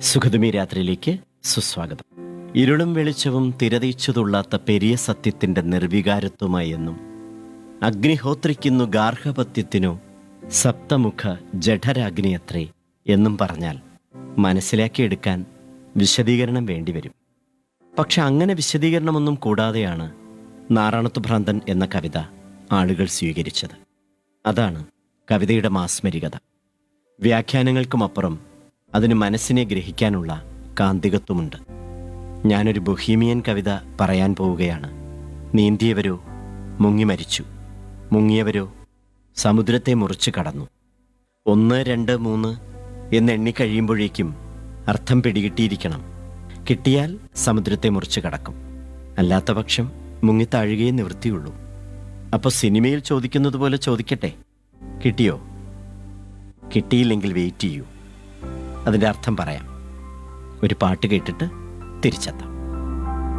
സുഖതുമി രാത്രിയിലേക്ക് സുസ്വാഗതം ഇരുളും വെളിച്ചവും തിരതീച്ചു തുള്ളാത്ത പെരിയ സത്യത്തിന്റെ നിർവികാരത്വമായി എന്നും അഗ്നിഹോത്രിക്കുന്നു ഗാർഹപത്യത്തിനു സപ്തമുഖ ജഠരാഗ്നിയത്രേ എന്നും പറഞ്ഞാൽ മനസ്സിലാക്കിയെടുക്കാൻ വിശദീകരണം വേണ്ടിവരും പക്ഷെ അങ്ങനെ വിശദീകരണമൊന്നും കൂടാതെയാണ് നാറാണത്തു ഭ്രാന്തൻ എന്ന കവിത ആളുകൾ സ്വീകരിച്ചത് അതാണ് കവിതയുടെ മാസ്മരികത വ്യാഖ്യാനങ്ങൾക്കുമപ്പുറം അതിന് മനസ്സിനെ ഗ്രഹിക്കാനുള്ള കാന്തികത്വമുണ്ട് ഞാനൊരു ബൊഹീമിയൻ കവിത പറയാൻ പോവുകയാണ് നീന്തിയവരോ മുങ്ങി മരിച്ചു മുങ്ങിയവരോ സമുദ്രത്തെ മുറിച്ച് കടന്നു ഒന്ന് രണ്ട് മൂന്ന് എന്ന് എണ്ണിക്കഴിയുമ്പോഴേക്കും അർത്ഥം പിടികിട്ടിയിരിക്കണം കിട്ടിയാൽ സമുദ്രത്തെ മുറിച്ച് കടക്കും അല്ലാത്ത പക്ഷം മുങ്ങിത്താഴുകയേ നിവൃത്തിയുള്ളൂ അപ്പോൾ സിനിമയിൽ ചോദിക്കുന്നത് പോലെ ചോദിക്കട്ടെ കിട്ടിയോ കിട്ടിയില്ലെങ്കിൽ വെയിറ്റ് ചെയ്യൂ അതിൻ്റെ അർത്ഥം പറയാം ഒരു പാട്ട് കേട്ടിട്ട് തിരിച്ചെത്താം